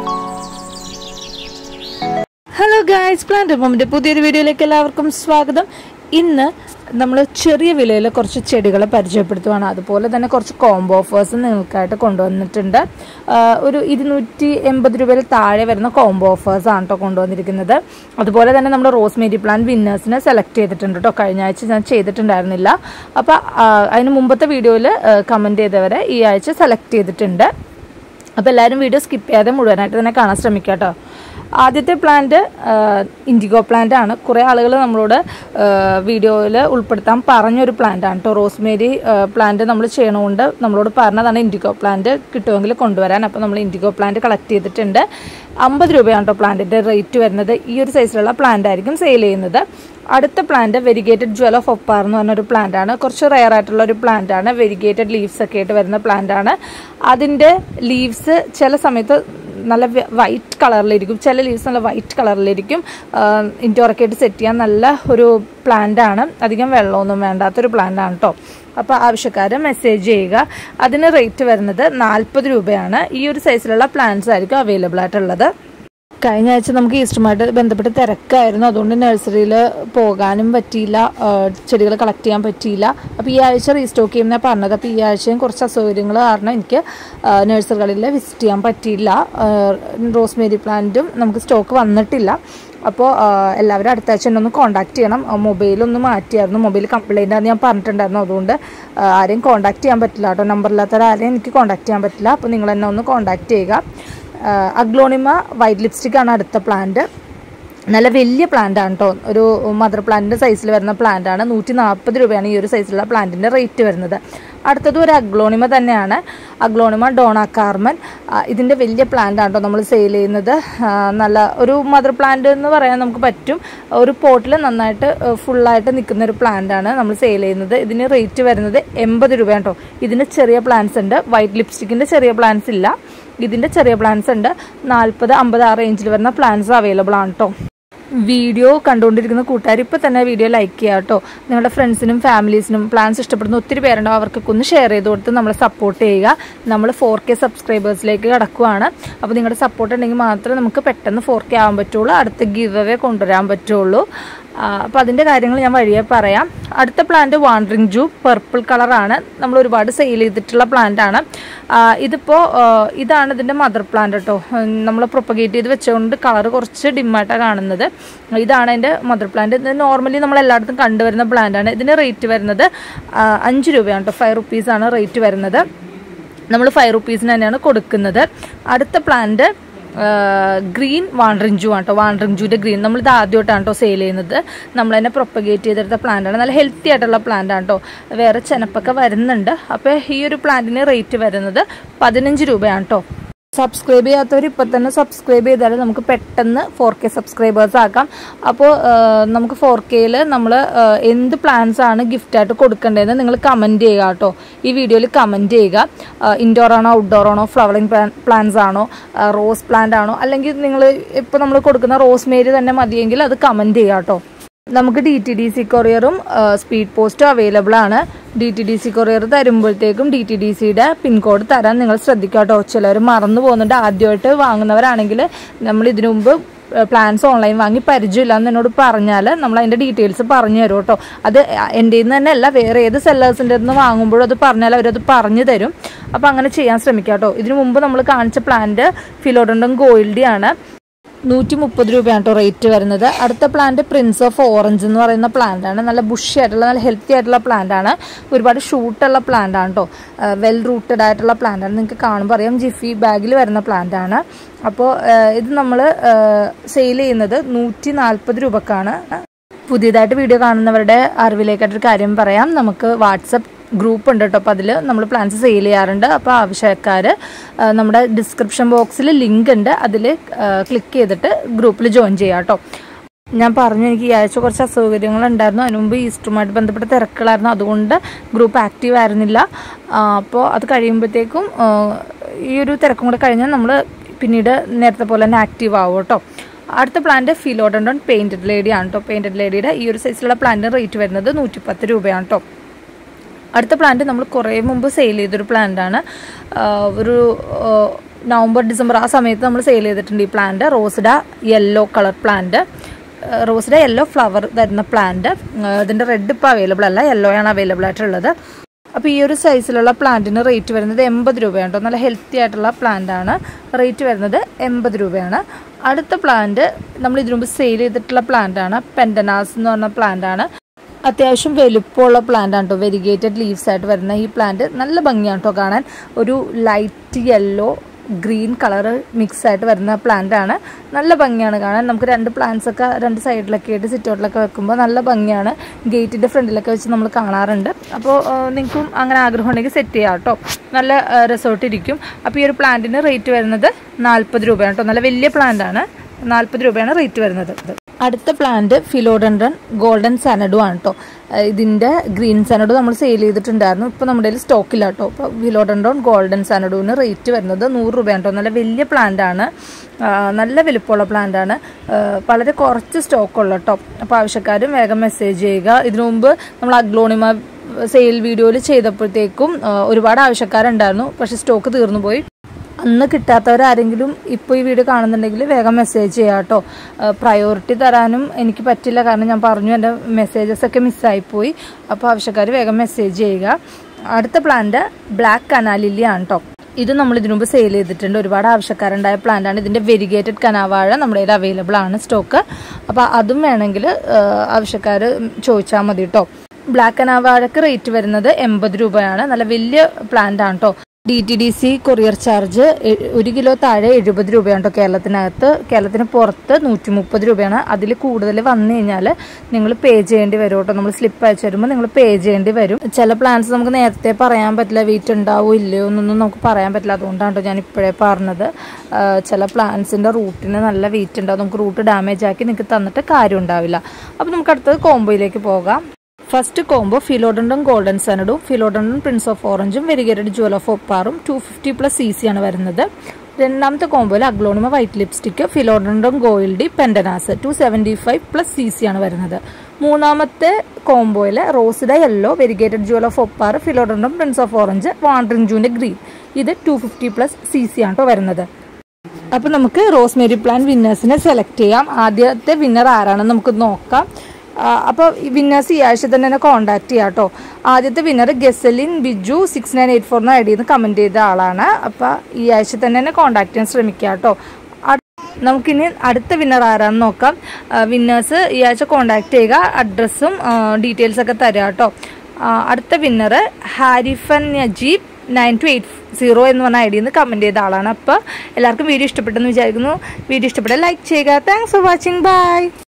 hello guys plant മമ്മിൻ്റെ പുതിയൊരു വീഡിയോയിലേക്ക് എല്ലാവർക്കും സ്വാഗതം ഇന്ന് നമ്മൾ ചെറിയ വിലയിൽ കുറച്ച് ചെടികളെ പരിചയപ്പെടുത്തുവാണ് അതുപോലെ തന്നെ കുറച്ച് കോംബോ ഓഫേഴ്സ് നിങ്ങൾക്കായിട്ട് കൊണ്ടുവന്നിട്ടുണ്ട് ആ, ഒരു ഇരുന്നൂറ്റി എൺപത് രൂപയിൽ താഴെ വരുന്ന കോംബോ ഓഫേഴ്സ് ആണ് കേട്ടോ കൊണ്ടുവന്നിരിക്കുന്നത് അതുപോലെ തന്നെ നമ്മൾ റോസ് മേരി പ്ലാൻ വിന്നേഴ്സിനെ സെലക്ട് ചെയ്തിട്ടുണ്ട് കേട്ടോ കഴിഞ്ഞ ആഴ്ച ഞാൻ ചെയ്തിട്ടുണ്ടായിരുന്നില്ല അപ്പോൾ അതിന് മുമ്പത്തെ വീഡിയോയിൽ കമൻറ്റ് ചെയ്തവരെ ഈ ആഴ്ച സെലക്ട് ചെയ്തിട്ടുണ്ട് അപ്പോൾ എല്ലാവരും വീഡിയോ സ്കിപ്പ് ചെയ്യാതെ മുഴുവനായിട്ട് തന്നെ കാണാൻ ശ്രമിക്കുക കേട്ടോ ആദ്യത്തെ പ്ലാന്റ് ഇൻഡിഗോ പ്ലാന്റ് ആണ് കുറേ ആളുകൾ നമ്മളോട് വീഡിയോയിൽ ഉൾപ്പെടുത്താൻ പറഞ്ഞൊരു പ്ലാന്റ് ആണ് കേട്ടോ റോസ്മേരി പ്ലാന്റ് നമ്മൾ ചെയ്യണമുണ്ട് നമ്മളോട് പറഞ്ഞതാണ് ഇൻഡിഗോ പ്ലാന്റ് കിട്ടുമെങ്കിൽ കൊണ്ടുവരാൻ അപ്പോൾ നമ്മൾ ഇൻഡിഗോ പ്ലാന്റ് കളക്ട് ചെയ്തിട്ടുണ്ട് അമ്പത് രൂപയാണ് കേട്ടോ പ്ലാന്റിൻ്റെ റേറ്റ് വരുന്നത് ഈ ഒരു സൈസിലുള്ള പ്ലാന്റ് ആയിരിക്കും സെയിൽ ചെയ്യുന്നത് അടുത്ത plant variegated jewel of Opar എന്ന് പറഞ്ഞൊരു പ്ലാന്റ് ആണ് കുറച്ച് റെയർ ആയിട്ടുള്ള ഒരു പ്ലാന്റ് ആണ് വെരിഗേറ്റഡ് ലീവ്സ് ഒക്കെ ആയിട്ട് വരുന്ന പ്ലാന്റ് ആണ് അതിൻ്റെ ലീവ്സ് ചില സമയത്ത് നല്ല വൈറ്റ് കളറിലിരിക്കും ചില ലീവ്സ് നല്ല വൈറ്റ് കളറിലിരിക്കും ഇൻഡോറൊക്കെ ആയിട്ട് സെറ്റ് ചെയ്യാൻ നല്ല ഒരു പ്ലാന്റ് ആണ് അധികം വെള്ളമൊന്നും വേണ്ടാത്തൊരു പ്ലാന്റ് ആണ് കേട്ടോ അപ്പോൾ ആവശ്യക്കാർ മെസ്സേജ് ചെയ്യുക അതിന് റേറ്റ് വരുന്നത് നാൽപ്പത് രൂപയാണ് ഈ ഒരു സൈസിലുള്ള പ്ലാന്റ്സ് ആയിരിക്കും അവൈലബിൾ ആയിട്ടുള്ളത് കഴിഞ്ഞ ആഴ്ച നമുക്ക് ഈസ്റ്ററുമായിട്ട് ബന്ധപ്പെട്ട് തിരക്കായിരുന്നു അതുകൊണ്ട് നഴ്സറിയിൽ പോകാനും പറ്റിയില്ല ചെടികൾ കളക്ട് ചെയ്യാൻ പറ്റിയില്ല അപ്പോൾ ഈ ആഴ്ച റീസ്റ്റോക്ക് ചെയ്യുന്ന പറഞ്ഞത് അപ്പോൾ ഈ ആഴ്ചയും കുറച്ച് അസൗകര്യങ്ങൾ കാരണം എനിക്ക് നഴ്സറികളിൽ വിസിറ്റ് ചെയ്യാൻ പറ്റിയില്ല റോസ്മേരി പ്ലാന്റും നമുക്ക് സ്റ്റോക്ക് വന്നിട്ടില്ല അപ്പോൾ എല്ലാവരും അടുത്ത ആഴ്ച എന്നെ ഒന്ന് കോൺടാക്ട് ചെയ്യണം മൊബൈലൊന്ന് മാറ്റിയായിരുന്നു മൊബൈൽ കംപ്ലൈൻ്റ് ആണെന്ന് ഞാൻ പറഞ്ഞിട്ടുണ്ടായിരുന്നു അതുകൊണ്ട് ആ, ആരെയും കോൺടാക്ട് ചെയ്യാൻ പറ്റില്ല കേട്ടോ നമ്പറില്ലാത്തവരെ ആരെയും എനിക്ക് കോൺടാക്ട് ചെയ്യാൻ പറ്റില്ല അപ്പോൾ നിങ്ങൾ എന്നെ ഒന്ന് കോൺടാക്ട് ചെയ്യുക അഗ്ലോണിമ വൈറ്റ് ലിപ്സ്റ്റിക് ആണ് അടുത്ത പ്ലാന്റ് നല്ല വലിയ പ്ലാന്റ് ആണ് കേട്ടോ ഒരു മദർ പ്ലാന്റിന്റെ സൈസിൽ വരുന്ന പ്ലാന്റ് ആണ് നൂറ്റി നാൽപ്പത് രൂപയാണ് ഈ ഒരു സൈസിലുള്ള പ്ലാന്റിന്റെ റേറ്റ് വരുന്നത് അടുത്തത് ഒരു അഗ്ലോണിമ തന്നെയാണ് അഗ്ലോണിമ ഡോണ കാർമൻ ആ, ഇതിന്റെ വലിയ പ്ലാന്റ് ആണ് കേട്ടോ നമ്മൾ സെയിൽ ചെയ്യുന്നത് ആ, നല്ല ഒരു മദർ പ്ലാന്റ് എന്ന് പറയാൻ നമുക്ക് പറ്റും ഒരു പോട്ടിൽ നന്നായിട്ട് ഫുള്ളായിട്ട് നിൽക്കുന്ന ഒരു പ്ലാന്റ് ആണ് നമ്മൾ സെയിൽ ചെയ്യുന്നത് ഇതിന് റേറ്റ് വരുന്നത് എൺപത് രൂപയാണ് കേട്ടോ ഇതിന് ചെറിയ പ്ലാന്റ്സ് ഉണ്ട് വൈറ്റ് ലിപ്സ്റ്റിക്കിന്റെ ചെറിയ പ്ലാന്റ്സ് ഇല്ല ഇതിന്റെ ചെറിയ പ്ലാന്റ്സ് ഉണ്ട് നാൽപ്പത് അമ്പത് ആ റേഞ്ചിൽ വരുന്ന പ്ലാന്റ്സ് അവൈലബിൾ ആണ് കേട്ടോ വീഡിയോ കണ്ടുകൊണ്ടിരിക്കുന്ന കൂട്ടുകാർ ഇപ്പോൾ തന്നെ വീഡിയോ ലൈക്ക് ചെയ്യുക കേട്ടോ നിങ്ങളുടെ ഫ്രണ്ട്സിനും ഫാമിലീസിനും പ്ലാൻസ് ഇഷ്ടപ്പെടുന്ന ഒത്തിരി പേരുണ്ടാവും അവർക്കൊക്കെ ഒന്ന് ഷെയർ ചെയ്ത് കൊടുത്ത് നമ്മളെ സപ്പോർട്ട് ചെയ്യുക നമ്മൾ ഫോർ കെ സബ്സ്ക്രൈബേഴ്സിലേക്ക് കിടക്കുവാണ് അപ്പോൾ നിങ്ങളുടെ സപ്പോർട്ട് ഉണ്ടെങ്കിൽ മാത്രമേ നമുക്ക് പെട്ടെന്ന് ഫോർ കെ ആവാൻ പറ്റുള്ളൂ അടുത്ത ഗിവ് അവേ കൊണ്ടുവരാൻ പറ്റുള്ളൂ അപ്പോൾ അതിൻ്റെ കാര്യങ്ങൾ ഞാൻ വഴിയെ പറയാം അടുത്ത പ്ലാന്റ് വാണ്ടറിങ് ജൂ പർപ്പിൾ കളറാണ് നമ്മൾ ഒരുപാട് സെയിൽ ചെയ്തിട്ടുള്ള പ്ലാന്റ് ആണ് ഇതിപ്പോൾ ഇതാണ് ഇതിൻ്റെ മദർ പ്ലാന്റ് കേട്ടോ നമ്മൾ പ്രൊപ്പഗേറ്റ് ചെയ്ത് വെച്ചുകൊണ്ട് കളർ കുറച്ച് ഡിമ്മായിട്ടാണ് കാണുന്നത് ഇതാണ് അതിൻ്റെ മദർ പ്ലാന്റ് ഇത് നോർമലി നമ്മൾ എല്ലായിടത്തും കണ്ടുവരുന്ന പ്ലാന്റ് ആണ് ഇതിന് റേറ്റ് വരുന്നത് ആ, അഞ്ച് രൂപയാണ് കേട്ടോ ഫൈവ് റുപ്പീസാണ് റേറ്റ് വരുന്നത് നമ്മൾ ഫൈവ് റുപ്പീസിന് തന്നെയാണ് കൊടുക്കുന്നത് അടുത്ത പ്ലാന്റ് ഗ്രീൻ വാണ്ടറിഞ്ചു ആണ് കേട്ടോ വാണ്ടറിഞ്ചുവിൻ്റെ ഗ്രീൻ നമ്മൾ ഇത് ആദ്യമായിട്ടാണ് കേട്ടോ സെയിൽ ചെയ്യുന്നത് നമ്മൾ തന്നെ പ്രൊപ്പഗേറ്റ് ചെയ്തെടുത്ത പ്ലാന്റ് ആണ് നല്ല ഹെൽത്തി ആയിട്ടുള്ള പ്ലാന്റ് ആണ് കേട്ടോ വേറെ ചെനപ്പൊക്കെ വരുന്നുണ്ട് അപ്പോൾ ഈ ഒരു പ്ലാന്റിന് റേറ്റ് വരുന്നത് പതിനഞ്ച് രൂപയാണ് കേട്ടോ സബ്സ്ക്രൈബ് ചെയ്യാത്തവർ ഇപ്പം തന്നെ സബ്സ്ക്രൈബ് ചെയ്താൽ നമുക്ക് പെട്ടെന്ന് ഫോർ കെ സബ്സ്ക്രൈബേഴ്സ് ആക്കാം അപ്പോൾ നമുക്ക് ഫോർ കെയിൽ നമ്മൾ എന്ത് പ്ലാൻസ് ആണ് ഗിഫ്റ്റായിട്ട് കൊടുക്കേണ്ടതെന്ന് നിങ്ങൾ കമൻറ്റ് ചെയ്യുക കേട്ടോ ഈ വീഡിയോയിൽ കമൻറ്റ് ചെയ്യുക ഇൻഡോർ ആണോ ഔട്ട്ഡോർ ആണോ ഫ്ലവറിങ് പ്ലാന്റ്സ് ആണോ റോസ് പ്ലാന്റ് ആണോ അല്ലെങ്കിൽ നിങ്ങൾ ഇപ്പോൾ നമ്മൾ കൊടുക്കുന്ന റോസ് മേരി തന്നെ മതിയെങ്കിൽ അത് കമൻറ്റ് ചെയ്യുക കേട്ടോ നമുക്ക് ഡി ടി ഡി സി കൊറിയറും സ്പീഡ് പോസ്റ്റും അവൈലബിൾ ആണ് D T D C courier തരുമ്പോഴത്തേക്കും ഡി ടി ഡി സിയുടെ പിൻകോഡ് തരാൻ നിങ്ങൾ ശ്രദ്ധിക്കുക കേട്ടോ ചിലർ മറന്നു പോകുന്നുണ്ട് ആദ്യമായിട്ട് വാങ്ങുന്നവരാണെങ്കിൽ നമ്മൾ ഇതിനു മുമ്പ് പ്ലാൻസ് ഓൺലൈൻ വാങ്ങി പരിചയമില്ല എന്ന് എന്നോട് പറഞ്ഞാൽ നമ്മൾ അതിൻ്റെ ഡീറ്റെയിൽസ് പറഞ്ഞു തരും കേട്ടോ അത് എൻ്റെ നിന്ന് തന്നെ അല്ല വേറെ ഏത് സെല്ലേഴ്സിൻ്റെ നിന്ന് വാങ്ങുമ്പോഴും അത് പറഞ്ഞാൽ അവരത് പറഞ്ഞു തരും അപ്പോൾ അങ്ങനെ ചെയ്യാൻ ശ്രമിക്കുക കേട്ടോ ഇതിനു മുമ്പ് നമ്മൾ കാണിച്ച പ്ലാന്റ് ഫിലോഡണ്ടം ഗോൾഡി ആണ് നൂറ്റി മുപ്പത് രൂപയാണ് കേട്ടോ റേറ്റ് വരുന്നത് അടുത്ത പ്ലാന്റ് പ്രിൻസ് ഓഫ് ഓറഞ്ച് എന്ന് പറയുന്ന പ്ലാന്റ് ആണ് നല്ല ബുഷി ആയിട്ടുള്ള നല്ല ഹെൽത്തി ആയിട്ടുള്ള പ്ലാന്റ് ആണ് ഒരുപാട് ഷൂട്ടുള്ള പ്ലാന്റ് ആണ് കേട്ടോ വെൽ റൂട്ടഡ് ആയിട്ടുള്ള പ്ലാന്റ് ആണ് നിങ്ങൾക്ക് കാണുമ്പോൾ അറിയാം ജിഫി ബാഗിൽ വരുന്ന പ്ലാന്റ് ആണ് അപ്പോൾ ഇത് നമ്മൾ സെയിൽ ചെയ്യുന്നത് നൂറ്റി നാൽപ്പത് രൂപക്കാണ് പുതിയതായിട്ട് വീഡിയോ കാണുന്നവരുടെ അറിവിലേക്കായിട്ടൊരു കാര്യം പറയാം നമുക്ക് വാട്സപ്പ് ഗ്രൂപ്പ് ഉണ്ട് കേട്ടോ അപ്പോൾ അതിൽ നമ്മൾ പ്ലാൻസ് സെയിൽ ചെയ്യാറുണ്ട് അപ്പോൾ ആവശ്യക്കാർ നമ്മുടെ ഡിസ്ക്രിപ്ഷൻ ബോക്സിൽ ലിങ്ക് ഉണ്ട് അതിൽ ക്ലിക്ക് ചെയ്തിട്ട് ഗ്രൂപ്പിൽ ജോയിൻ ചെയ്യാം കേട്ടോ ഞാൻ പറഞ്ഞു എനിക്ക് ഈ ആഴ്ച കുറച്ച് അസൗകര്യങ്ങൾ ഉണ്ടായിരുന്നു അതിന് മുമ്പ് ഈസ്റ്ററുമായിട്ട് ബന്ധപ്പെട്ട തിരക്കുകളായിരുന്നു അതുകൊണ്ട് ഗ്രൂപ്പ് ആക്റ്റീവ് ആയിരുന്നില്ല അപ്പോൾ അത് കഴിയുമ്പോഴത്തേക്കും ആ, ഈ ഒരു തിരക്കും കൂടെ കഴിഞ്ഞാൽ നമ്മൾ പിന്നീട് നേരത്തെ പോലെ തന്നെ ആക്റ്റീവ് ആവും കേട്ടോ അടുത്ത പ്ലാന്റ് ഫിലോഡൻഡോൺ പെയിൻറ്റഡ് ലേഡി ആണ് കേട്ടോ പെയിൻറ്റഡ് ലേഡിയുടെ ഈ ഒരു സൈസിലുള്ള പ്ലാന്റിന് റേറ്റ് വരുന്നത് നൂറ്റിപ്പത്ത് രൂപയാണ് കേട്ടോ അടുത്ത പ്ലാന്റ് നമ്മൾ കുറേ മുമ്പ് സെയിൽ ചെയ്തൊരു പ്ലാന്റാണ് ഒരു ആ, നവംബർ ഡിസംബർ ആ സമയത്ത് നമ്മൾ സെയിൽ ചെയ്തിട്ടുണ്ട് ഈ പ്ലാന്റ് റോസ്ഡ യെല്ലോ കളർ പ്ലാന്റ് റോസ്ഡ യെല്ലോ ഫ്ലവർ തരുന്ന പ്ലാന്റ് ഇതിൻ്റെ റെഡ് ഇപ്പോൾ അവൈലബിൾ അല്ല യെല്ലോ ആണ് അവൈലബിൾ ആയിട്ടുള്ളത് അപ്പോൾ ഈ ഒരു സൈസിലുള്ള പ്ലാന്റിന് റേറ്റ് വരുന്നത് എൺപത് രൂപയാണ് കേട്ടോ നല്ല ഹെൽത്തി ആയിട്ടുള്ള പ്ലാന്റ് ആണ് റേറ്റ് വരുന്നത് എൺപത് രൂപയാണ് അടുത്ത പ്ലാന്റ് നമ്മൾ ഇതിനു മുമ്പ് സെയിൽ ചെയ്തിട്ടുള്ള പ്ലാന്റ് ആണ് പെൻഡനാസ് എന്ന് പറഞ്ഞ പ്ലാന്റ് ആണ് അത്യാവശ്യം വലുപ്പമുള്ള പ്ലാന്റ് ആണ് കേട്ടോ വെരിഗേറ്റഡ് ലീവ്സ് ആയിട്ട് വരുന്ന ഈ പ്ലാന്റ് നല്ല ഭംഗിയാണ് കേട്ടോ കാണാൻ ഒരു light yellow green colour mix ആയിട്ട് വരുന്ന പ്ലാന്റ് ആണ് നല്ല ഭംഗിയാണ് കാണാൻ നമുക്ക് രണ്ട് പ്ലാന്റ്സ് ഒക്കെ രണ്ട് സൈഡിലൊക്കെ ആയിട്ട് സിറ്റൗട്ടിലൊക്കെ വെക്കുമ്പോൾ നല്ല ഭംഗിയാണ് ഗേറ്റിൻ്റെ ഫ്രണ്ടിലൊക്കെ വെച്ച് നമ്മൾ കാണാറുണ്ട് അപ്പോൾ നിങ്ങൾക്കും അങ്ങനെ ആഗ്രഹം ഉണ്ടെങ്കിൽ സെറ്റ് ചെയ്യാം കേട്ടോ നല്ല റിസോർട്ട് ഇരിക്കും അപ്പോൾ ഈ ഒരു പ്ലാന്റിന് റേറ്റ് വരുന്നത് നാൽപ്പത് രൂപയാണ് കേട്ടോ നല്ല വലിയ പ്ലാന്റ് ആണ് നാൽപ്പത് രൂപയാണ് റേറ്റ് വരുന്നത് അടുത്ത പ്ലാന്റ് ഫിലോഡൻഡ്രൻ ഗോൾഡൻ സനഡു ആണ് കേട്ടോ ഇതിൻ്റെ ഗ്രീൻ സനഡു നമ്മൾ സെയിൽ ചെയ്തിട്ടുണ്ടായിരുന്നു ഇപ്പോൾ നമ്മുടെ കയ്യിൽ സ്റ്റോക്കില്ല കേട്ടോ അപ്പോൾ ഫിലോഡൻഡ്രോൺ ഗോൾഡൻ സനഡുവിന് റേറ്റ് വരുന്നത് നൂറ് രൂപയാണ് കേട്ടോ നല്ല വലിയ പ്ലാന്റ് ആണ് ആ, നല്ല വലുപ്പമുള്ള പ്ലാന്റ് ആണ് ആ, വളരെ കുറച്ച് സ്റ്റോക്കുള്ള കേട്ടോ അപ്പോൾ ആവശ്യക്കാരും വേഗം മെസ്സേജ് ചെയ്യുക ഇതിനു മുമ്പ് നമ്മൾ അഗ്ലോണിമ സെയിൽ വീഡിയോയിൽ ചെയ്തപ്പോഴത്തേക്കും ആ, ഒരുപാട് ആവശ്യക്കാരുണ്ടായിരുന്നു പക്ഷേ സ്റ്റോക്ക് തീർന്നു പോയി അന്ന് കിട്ടാത്തവരാരെങ്കിലും ഇപ്പോൾ ഈ വീഡിയോ കാണുന്നുണ്ടെങ്കിൽ വേഗം മെസ്സേജ് ചെയ്യാം കേട്ടോ പ്രയോറിറ്റി തരാനും എനിക്ക് പറ്റില്ല കാരണം ഞാൻ പറഞ്ഞു എൻ്റെ മെസ്സേജസ് ഒക്കെ മിസ്സായിപ്പോയി അപ്പോൾ ആവശ്യക്കാർ വേഗം മെസ്സേജ് ചെയ്യുക അടുത്ത പ്ലാന്റ് ബ്ലാക്ക് കനാലില്ലി ആണ് കേട്ടോ ഇത് നമ്മൾ ഇതിനു മുമ്പ് സെയിൽ ചെയ്തിട്ടുണ്ട് ഒരുപാട് ആവശ്യക്കാരുണ്ടായ പ്ലാന്റ് ആണ് ഇതിൻ്റെ വെരിഗേറ്റഡ് കനാവാഴ നമ്മുടെ കയ്യിൽ അവൈലബിൾ ആണ് സ്റ്റോക്ക് അപ്പോൾ അതും വേണമെങ്കിൽ ആവശ്യക്കാർ ചോദിച്ചാൽ മതി കേട്ടോ ബ്ലാക്ക് കനാവാഴക്ക് റേറ്റ് വരുന്നത് എൺപത് രൂപയാണ് നല്ല വലിയ പ്ലാന്റ് ആണ് കേട്ടോ D T D C courier charge എ- ഒരു കിലോ താഴെ എഴുപത് രൂപയാണ് കേട്ടോ കേരളത്തിനകത്ത് കേരളത്തിന് പുറത്ത് നൂറ്റി മുപ്പത് രൂപയാണ് അതിൽ കൂടുതൽ വന്നു കഴിഞ്ഞാൽ നിങ്ങൾ പേ ചെയ്യേണ്ടി വരും കേട്ടോ നമ്മൾ സ്ലിപ്പ് അയച്ചു തരുമ്പോൾ നിങ്ങൾ പേ ചെയ്യേണ്ടി വരും ചില പ്ലാൻസ് നമുക്ക് നേരത്തെ പറയാൻ പറ്റില്ല വെയിറ്റ് ഉണ്ടാവോ ഇല്ലയോ എന്നൊന്നും നമുക്ക് പറയാൻ പറ്റില്ല അതുകൊണ്ടാണ് കേട്ടോ ഞാൻ ഇപ്പോഴേ പറഞ്ഞത് ആ, ചില പ്ലാൻസിൻ്റെ റൂട്ടിന് നല്ല വെയിറ്റ് ഉണ്ടാവും നമുക്ക് റൂട്ട് ഡാമേജ് ആക്കി നിങ്ങൾക്ക് തന്നിട്ട് കാര്യം ഉണ്ടാവില്ല അപ്പോൾ നമുക്ക് അടുത്തത് കോംബോയിലേക്ക് പോകാം ഫസ്റ്റ് കോംബോ ഫിലോഡണ്ടും ഗോൾഡൻ സനഡും ഫിലോഡണ്ടും പ്രിൻസ് ഓഫ് ഓറഞ്ചും വെരിഗേറ്റഡ് ജുവൽ ഓഫ് ഒപ്പാറും two fifty plus C C ആണ് വരുന്നത് രണ്ടാമത്തെ കോംബോയിൽ അഗ്ലോണിമ വൈറ്റ് ലിപ്സ്റ്റിക്ക് ഫിലോഡണ്ടും ഗോയിൽഡി പെൻഡനാസ് two seventy five plus C C ആണ് വരുന്നത് മൂന്നാമത്തെ കോംബോയിൽ റോസിഡ yellow variegated jewel of Opar ഫിലോഡണ്ടും പ്രിൻസ് ഓഫ് ഓറഞ്ച് വാണ്ടറിംഗ് ജൂൻ്റെ ഗ്രീൻ ഇത് two fifty plus C C ആണ് കേട്ടോ വരുന്നത് അപ്പോൾ നമുക്ക് റോസ്മേരി പ്ലാൻ വിന്നേഴ്സിനെ സെലക്ട് ചെയ്യാം ആദ്യത്തെ വിന്നർ ആരാണെന്ന് നമുക്ക് നോക്കാം അപ്പോൾ വിന്നേഴ്സ് ഈ ആഴ്ച തന്നെ എന്നെ കോൺടാക്ട് ചെയ്യാം കേട്ടോ ആദ്യത്തെ വിന്നർ ഗസലിൻ Biju six nine eight four എന്ന ഐ ഡിയിൽ നിന്ന് കമൻറ്റ് ചെയ്ത ആളാണ് അപ്പോൾ ഈ ആഴ്ച തന്നെ എന്നെ കോൺടാക്ട് ചെയ്യാൻ ശ്രമിക്കുക കേട്ടോ നമുക്കിനി അടുത്ത വിന്നർ ആരാന്ന് നോക്കാം വിന്നേഴ്സ് ഈ ആഴ്ച കോൺടാക്ട് ചെയ്യുക അഡ്രസ്സും ഡീറ്റെയിൽസ് ഒക്കെ തരാം കേട്ടോ ആ, അടുത്ത വിന്നർ ഹാരിഫൻ Najeeb nine two eight zero എന്ന് പറഞ്ഞ ഐ ഡിയിൽ നിന്ന് കമൻറ്റ് ചെയ്ത ആളാണ് അപ്പോൾ എല്ലാവർക്കും വീഡിയോ ഇഷ്ടപ്പെട്ടെന്ന് വിചാരിക്കുന്നു വീഡിയോ ഇഷ്ടപ്പെട്ട ലൈക്ക് ചെയ്യുക താങ്ക്സ് ഫോർ വാച്ചിങ് ബൈ